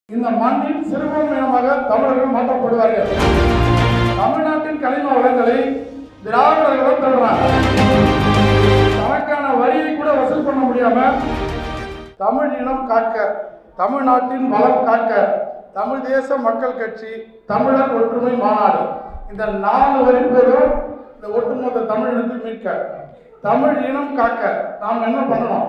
இந்த மண்ணின் சிறுபான்மையினமாக தமிழர்கள் மாற்றப்படுவார்கள் தமிழ்நாட்டின் கனிம வளங்களை திராவிடர்கள் தருறாங்க தனக்கான வரியை கூட வசூல் பண்ண முடியாம தமிழ் இனம் காக்க தமிழ்நாட்டின் வளம் காக்க தமிழ் தேச மக்கள் கட்சி தமிழர் ஒற்றுமை மாநாடு இந்த நாலு வரி பேரும் இந்த ஒட்டுமொத்த தமிழ் இனத்தை மீட்க தமிழ் இனம் காக்க நாம் என்ன பண்ணணும்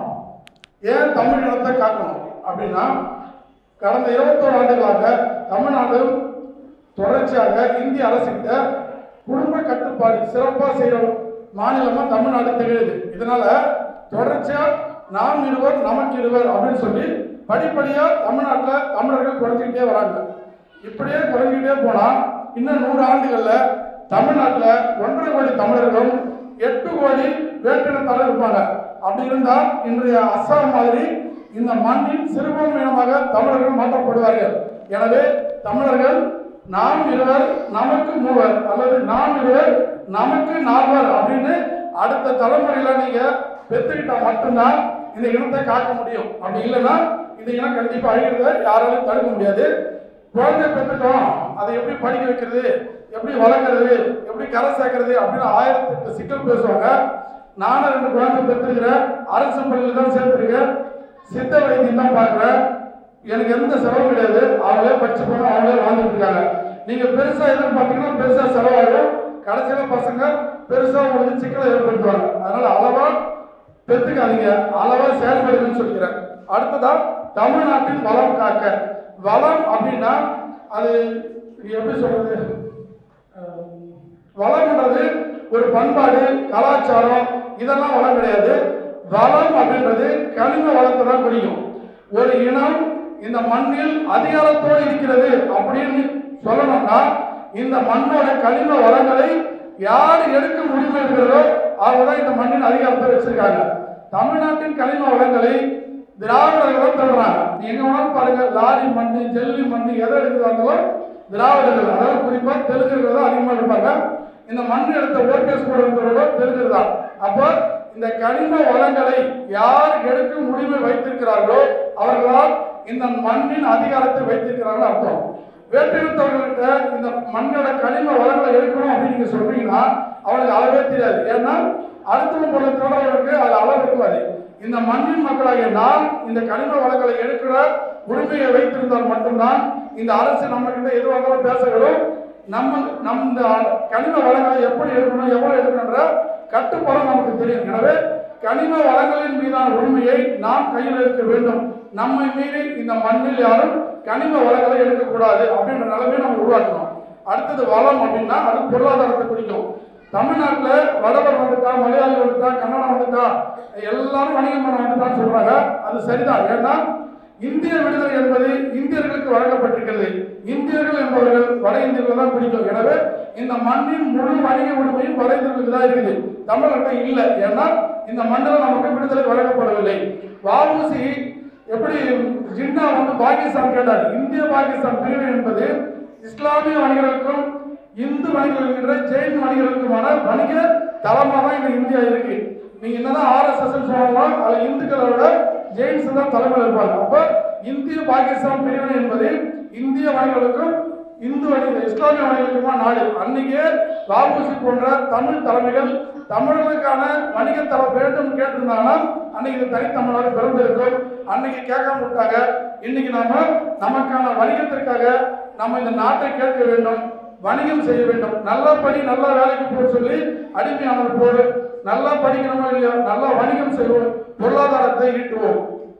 ஏன் தமிழ் இனத்தை காக்கணும் அப்படின்னா கடந்த இருபத்தோரு ஆண்டுகளாக தமிழ்நாடு தொடர்ச்சியாக இந்திய அரசுகிட்ட குடும்ப கட்டுப்பாடு சிறப்பாக செய்கிற மாநிலமாக தமிழ்நாடு திகழுது இதனால தொடர்ச்சியா நாம் இருவர் நமக்கு இருவர் அப்படின்னு சொல்லி படிப்படியாக தமிழ்நாட்டில் தமிழர்கள் குறைஞ்சிக்கிட்டே வராங்க இப்படியே குறைஞ்சிக்கிட்டே போனால் இன்னும் நூறு ஆண்டுகளில் தமிழ்நாட்டில் ஒன்றரை கோடி தமிழர்களும் எட்டு கோடி வேற்றினத்தாலும் இருப்பாங்க அப்படி இருந்தால் இன்றைய அஸ்ஸாம் மாதிரி இந்த மண்ணின் சிறுபான்மையினமாக தமிழர்கள் மாற்றப்படுவார்கள் எனவே தமிழர்கள் நாம் இருவர் நமக்கு மூவர் அல்லது நாம் இருவர் நமக்கு நால்வர் அப்படின்னு அடுத்த தலைமுறையில நீங்க பெற்றுக்கிட்டா மட்டும்தான் இந்த இனத்தை காக்க முடியும் அப்படி இல்லைன்னா இந்த இனம் கண்டிப்பா அழிகிறத யாராலையும் தடுக்க முடியாது குழந்தை பெற்றுட்டோம் அதை எப்படி படிக்க வைக்கிறது எப்படி வளர்க்குறது எப்படி கரை சேர்க்கறது அப்படின்னு ஆயிரத்தி எட்டு சிக்கல் பேசுவாங்க நானும் ரெண்டு குழந்தை பெற்றிருக்கிறேன் அரசு பள்ளியில் தான் சேர்த்துருக்கேன் சித்த வைத்தியம் தான் பார்க்குறேன் எனக்கு எந்த செலவும் கிடையாது அவங்களே படிச்சு போனோம் அவங்களே வாழ்ந்துட்டு இருக்காங்க நீங்க பெருசா எதிர்பார்த்தீங்கன்னா பெருசா செலவாகும் கடைசியில பசங்க பெருசா உங்களுக்கு சிக்கலை ஏற்படுத்துவாங்க அதனால அளவா பெற்றுக்காதீங்க அளவா செயல்படுதுன்னு சொல்லிக்கிறேன் அடுத்ததா தமிழ்நாட்டின் வளம் காக்க வளம் அப்படின்னா அது எப்படி சொல்றது அஹ், வளம்ன்றது ஒரு பண்பாடு கலாச்சாரம் இதெல்லாம் வளம் கிடையாது வளம் அப்படின்றது கனிம வளத்தை தான் குறிக்கும் ஒரு இனம் இந்த மண்ணில் அதிகாரத்தோடு இருக்கிறது அப்படின்னு சொல்லணும்னா இந்த மண்ணோட கனிம வளங்களை யார் எடுக்க உரிமை இருக்கிறதோ அவங்க தான் இந்த மண்ணின் அதிகாரத்தை வச்சிருக்காங்க தமிழ்நாட்டின் கனிம வளங்களை திராவிடர்கள் தான் தள்ளுறாங்க நீங்க எங்க வேணாலும் பாருங்க லாரி மண்ணு ஜெல்லி மண்ணு எதை எடுக்கிறாங்களோ திராவிடர்கள் அதாவது குறிப்பா தெலுங்குகள் தான் அதிகமா இருப்பாங்க இந்த மண் எடுத்த ஓபிஎஸ் கூட இருந்தவர்களோ தெலுங்கர் தான் அப்போ இந்த கனிம வளங்களை யார் எடுக்கும் உரிமை வைத்திருக்கிறார்களோ அவர்களால் இந்த மண்ணின் அதிகாரத்தை வைத்திருக்கிறார்கள் அர்த்தம் வேற்றினத்தவர்கள்ட்ட இந்த மண்ணோட கனிம வளங்களை எடுக்கணும் அப்படின்னு நீங்க சொல்றீங்கன்னா அவனுக்கு அளவே தெரியாது ஏன்னா அடுத்தவங்க பொருளை தொடர்புக்கு அது அளவு இருக்காது இந்த மண்ணின் மக்களாகிய நாம் இந்த கனிம வளங்களை எடுக்கிற உரிமையை வைத்திருந்தால் மட்டும்தான் இந்த அரசு நம்ம கிட்ட எது வந்தாலும் பேசுகிறோம் நம்ம நம் இந்த கனிம வளங்களை எப்படி எடுக்கணும் எவ்வளவு எடுக்கணுன்ற கட்டுப்பாடு நமக்கு தெரியும் எனவே கனிம வளங்களின் மீதான உரிமையை நாம் கையில் எடுக்க வேண்டும் நம்மை மீறி இந்த மண்ணில் யாரும் கனிம வளங்களை எடுக்கக்கூடாது அப்படின்ற நிலைமையை நம்ம உருவாக்கணும் அடுத்தது வளம் அப்படின்னா அது பொருளாதாரத்தை குறிக்கும் தமிழ்நாட்டில் வடவர் வந்துட்டா மலையாளி வந்துட்டா கன்னடம் வந்துட்டா எல்லாரும் வணிகம் பண்ண வந்துட்டான்னு சொல்றாங்க அது சரிதான் ஏன்னா இந்திய விடுதலை என்பது இந்தியர்களுக்கு வழங்கப்பட்டிருக்கிறது இந்தியர்கள் என்பவர்கள் வட இந்தியர்கள் தான் பிடிக்கும் எனவே இந்த மண்ணின் முழு வணிக உரிமையும் வட இந்தியர்களுக்கு தான் இருக்குது தமிழர்கிட்ட இல்லை ஏன்னா இந்த மண்ணில் நமக்கு விடுதலை வழங்கப்படவில்லை வாவூசி எப்படி ஜின்னா வந்து பாகிஸ்தான் கேட்டார் இந்திய பாகிஸ்தான் பிரிவு என்பது இஸ்லாமிய வணிகர்களுக்கும் இந்து வணிகர்கள் என்கிற ஜெயின் வணிகர்களுக்குமான வணிக தளமாக தான் இந்த இந்தியா இருக்கு நீங்க என்னதான் ஆர்எஸ்எஸ் சொன்னாலும் அதுல இந்துக்களை விட ஜெயின்ஸ் தான் தலைமையில் இருப்பாங்க அப்ப இந்திய பாகிஸ்தான் பிரிவினை என்பது இந்திய வணிகர்களுக்கும் இந்து வணிக இஸ்லாமிய வணிகர்களுக்குமான நாடு அன்னைக்கே வாபூசி போன்ற தமிழ் தலைமைகள் தமிழர்களுக்கான வணிக தரம் வேண்டும் கேட்டிருந்தாங்கன்னா அன்னைக்கு இது தனித்தமிழ்நாடு பிறந்திருக்கும் அன்னைக்கு கேட்காம விட்டாங்க இன்னைக்கு நாம நமக்கான வணிகத்திற்காக நம்ம இந்த நாட்டை கேட்க வேண்டும் வணிகம் செய்ய வேண்டும் நல்லா படி நல்லா வேலைக்கு போக சொல்லி அடிமையானவர் போடு நல்லா படிக்கணுமோ இல்லையோ நல்லா வணிகம் செய்வோம் பொருளாதாரத்தை ஈட்டுவோம்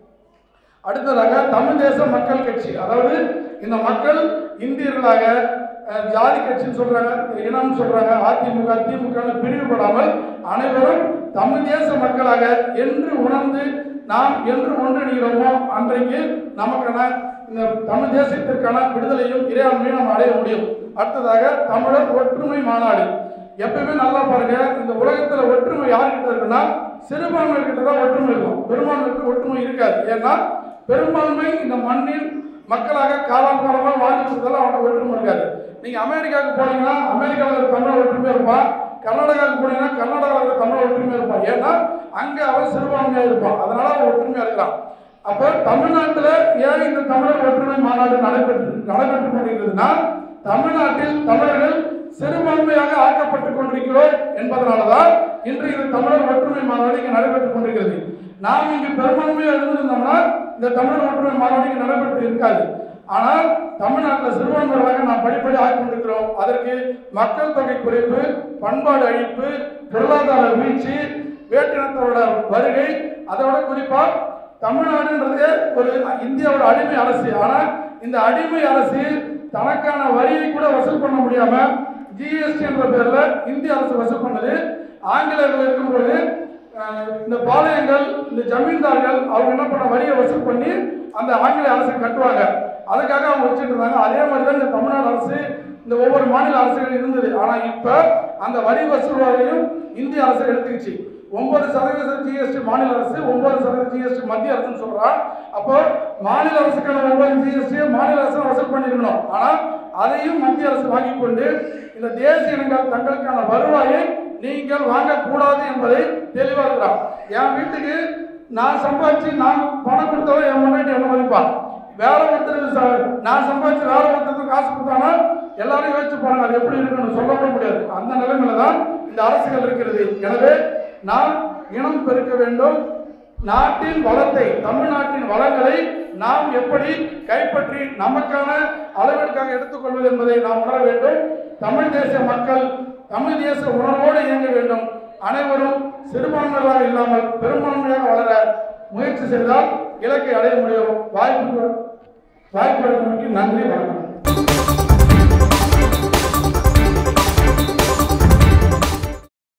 அடுத்ததாக தமிழ் தேச மக்கள் கட்சி அதாவது இந்த மக்கள் இந்தியர்களாக அஹ், ஜாதி கட்சின்னு சொல்றாங்க இனம் சொல்றாங்க அதிமுக திமுக பிரிவுபடாமல் அனைவரும் தமிழ் தேச மக்களாக என்று உணர்ந்து நாம் என்று ஒன்றிணைகிறோமோ அன்றைக்கு நமக்கான இந்த தமிழ் தேசத்திற்கான விடுதலையும் இறையாண்மையும் நம்ம அடைய முடியும் அடுத்ததாக தமிழர் ஒற்றுமை மாநாடு எப்பயுமே நல்லா பாருங்க இந்த உலகத்துல ஒற்றுமை யார்கிட்ட இருக்குன்னா சிறுபான்மையிட்ட தான் ஒற்றுமை இருக்கும் பெரும்பான்மைக்கு ஒற்றுமை இருக்காது ஏன்னா பெரும்பான்மை இந்த மண்ணில் மக்களாக காலம் காலமா வாழ்ந்துட்டு அவனுக்கு ஒற்றுமை இருக்காது நீங்க அமெரிக்காவுக்கு போனீங்கன்னா அமெரிக்காவில் இருக்கிற தமிழ் ஒற்றுமையா இருப்பான் கர்நாடகாவுக்கு போனீங்கன்னா கர்நாடகாவில் இருக்கிற தமிழ் ஒற்றுமையா இருப்பான் ஏன்னா அங்க அவன் சிறுபான்மையா இருப்பான் அதனால அவன் ஒற்றுமையா இருக்கிறான் அப்போ தமிழ்நாட்டில் ஏன் இந்த தமிழர் ஒற்றுமை மாநாடு நடைபெற்று நடைபெற்றுக் கொண்டிருக்கிறதுனா தமிழ்நாட்டில் தமிழர்கள் சிறுபான்மையாக ஆக்கப்பட்டுக் கொண்டிருக்கிறோம் என்பதனாலதான் இன்று இது தமிழர் ஒற்றுமை மாநாடு இங்கு நடைபெற்றுக் கொண்டிருக்கிறது நாம் இங்கு பெரும்பான்மையாக இருந்திருந்தோம்னா இந்த தமிழர் ஒற்றுமை மாநாடு இங்கு நடைபெற்று இருக்காது ஆனால் தமிழ்நாட்டில் சிறுபான்மையாக நாம் படிப்படி ஆகி கொண்டிருக்கிறோம் அதற்கு மக்கள் தொகை குறைப்பு பண்பாடு அழிப்பு பொருளாதார வீழ்ச்சி வேற்றினத்தோட வருகை அதோட குறிப்பா தமிழ்நாடுன்றது ஒரு இந்தியாவோட அடிமை அரசு ஆனா இந்த அடிமை அரசு தனக்கான வரியை கூட வசூல் பண்ண முடியாம ஜிஎஸ்டி என்ற பேர்ல இந்திய அரசு வசூல் பண்ணது ஆங்கிலேயர்கள் இருக்கும்போது அஹ், இந்த பாளையங்கள் இந்த ஜமீன்தார்கள் அவங்க என்ன பண்ண வரியை வசூல் பண்ணி அந்த ஆங்கிலேய அரசு கட்டுவாங்க அதுக்காக அவங்க வச்சுட்டு இருந்தாங்க அதே மாதிரி தான் இந்த தமிழ்நாடு அரசு இந்த ஒவ்வொரு மாநில அரசுகள் இருந்தது ஆனா இப்ப அந்த வரி வசூல் வரையும் இந்திய அரசு எடுத்துக்கிச்சு ஒன்பது சதவீத ஜிஎஸ்டி மாநில அரசு ஒன்பது சதவீத ஜிஎஸ்டி மத்திய அரசுன்னு சொல்றா அப்போ மாநில அரசுக்கான ஒன்பது ஜிஎஸ்டி மாநில அரசு வசூல் பண்ணிருக்கணும் ஆனா அதையும் மத்திய அரசு வாங்கிக் கொண்டு இந்த தேசிய இனங்கள் தங்களுக்கான வருவாயை நீங்கள் வாங்கக்கூடாது என்பதை தெளிவா இருக்கிறான் என் வீட்டுக்கு நான் சம்பாதிச்சு நான் பணம் கொடுத்தவன் என் முன்னாடி என்ன மதிப்பான் வேற ஒருத்தருக்கு ச- நான் சம்பாதிச்சு வேற ஒருத்தருக்கு காசு கொடுத்தானா எல்லாரும் யோசிச்சு பாருங்க அது எப்படி இருக்குன்னு சொல்லவே முடியாது அந்த நிலைமையில தான் இந்த அரசுகள் இருக்கிறது எனவே நாம் இனம் பெருக்க வேண்டும் நாட்டின் வளத்தை தமிழ்நாட்டின் வளங்களை நாம் எப்படி கைப்பற்றி நமக்கான அளவிற்காக எடுத்துக்கொள்வது என்பதை நாம் உணர வேண்டும் தமிழ் தேசிய மக்கள் தமிழ் தேச உணர்வோடு இயங்க வேண்டும் அனைவரும் சிறுபான்மையாக இல்லாமல் பெரும்பான்மையாக வளர முயற்சி செய்தால் இலக்கை அடைய முடியும் வாய்ப்பு வாய்ப்பு நன்றி வணக்கம்